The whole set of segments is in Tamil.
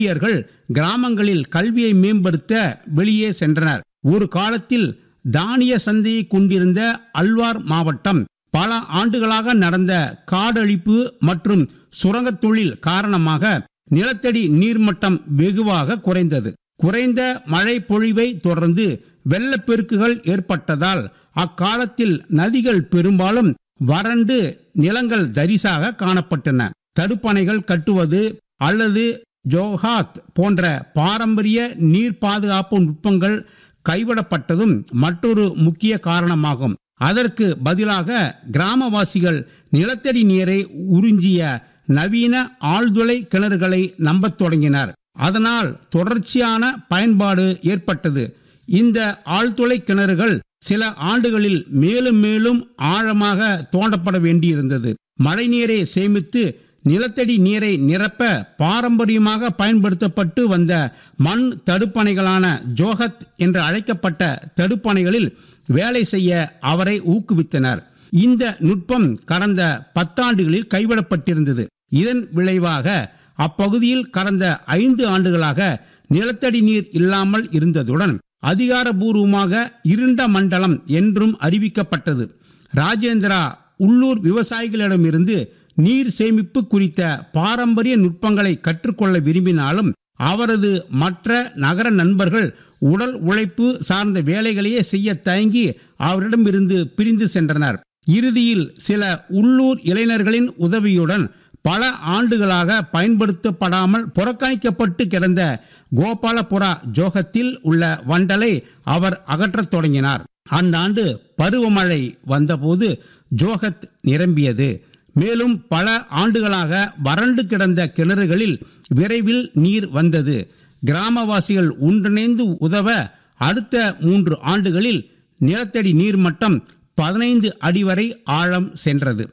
இந்தியர்கள் கிராமங்களில் கல்வியை மேம்படுத்த வெளியே சென்றனர் ஒரு காலத்தில் தானிய சந்தையை கொண்டிருந்த அல்வார் மாவட்டம் பல ஆண்டுகளாக நடந்த காடழிப்பு மற்றும் சுரங்கத் தொழில் காரணமாக நிலத்தடி நீர்மட்டம் வெகுவாக குறைந்தது குறைந்த மழை பொழிவை தொடர்ந்து வெள்ளப்பெருக்குகள் ஏற்பட்டதால் அக்காலத்தில் நதிகள் பெரும்பாலும் வறண்டு நிலங்கள் தரிசாக காணப்பட்டன தடுப்பணைகள் கட்டுவது அல்லது ஜோஹாத் போன்ற பாரம்பரிய நீர் பாதுகாப்பு நுட்பங்கள் கைவிடப்பட்டதும் மற்றொரு முக்கிய காரணமாகும் அதற்கு பதிலாக கிராமவாசிகள் நிலத்தடி நீரை உறிஞ்சிய நவீன ஆழ்துளை கிணறுகளை நம்பத் தொடங்கினர் அதனால் தொடர்ச்சியான பயன்பாடு ஏற்பட்டது இந்த ஆழ்துளை கிணறுகள் சில ஆண்டுகளில் மேலும் மேலும் ஆழமாக தோண்டப்பட வேண்டியிருந்தது மழைநீரை சேமித்து நிலத்தடி நீரை நிரப்ப பாரம்பரியமாக பயன்படுத்தப்பட்டு வந்த மண் தடுப்பணைகளான ஜோஹத் என்று அழைக்கப்பட்ட தடுப்பணைகளில் வேலை செய்ய அவரை ஊக்குவித்தனர் இந்த நுட்பம் கடந்த பத்தாண்டுகளில் கைவிடப்பட்டிருந்தது இதன் விளைவாக அப்பகுதியில் கடந்த ஐந்து ஆண்டுகளாக நிலத்தடி நீர் இல்லாமல் இருந்ததுடன் அதிகாரபூர்வமாக இருண்ட மண்டலம் என்றும் அறிவிக்கப்பட்டது ராஜேந்திரா உள்ளூர் விவசாயிகளிடமிருந்து நீர் சேமிப்பு குறித்த பாரம்பரிய நுட்பங்களை கற்றுக்கொள்ள விரும்பினாலும் அவரது மற்ற நகர நண்பர்கள் உடல் உழைப்பு சார்ந்த வேலைகளையே செய்ய தயங்கி அவரிடமிருந்து பிரிந்து சென்றனர் இறுதியில் சில உள்ளூர் இளைஞர்களின் உதவியுடன் பல ஆண்டுகளாக பயன்படுத்தப்படாமல் புறக்கணிக்கப்பட்டு கிடந்த கோபாலபுரா ஜோகத்தில் உள்ள வண்டலை அவர் அகற்றத் தொடங்கினார் அந்த ஆண்டு பருவமழை வந்தபோது ஜோகத் நிரம்பியது மேலும் பல ஆண்டுகளாக வறண்டு கிடந்த கிணறுகளில் விரைவில் நீர் வந்தது கிராமவாசிகள் ஒன்றிணைந்து உதவ அடுத்த மூன்று ஆண்டுகளில் நிலத்தடி நீர் மட்டம் பதினைந்து அடி வரை ஆழம் சென்றது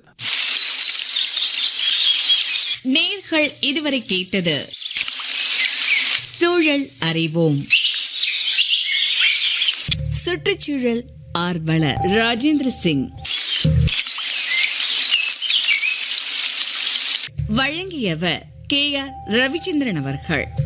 நேர்கள் இதுவரை கேட்டது சூழல் அறிவோம் சுற்றுச்சூழல் ஆர்வலர் ராஜேந்திர சிங் வழங்கியவர் கே ஆர் ரவிச்சந்திரன் அவர்கள்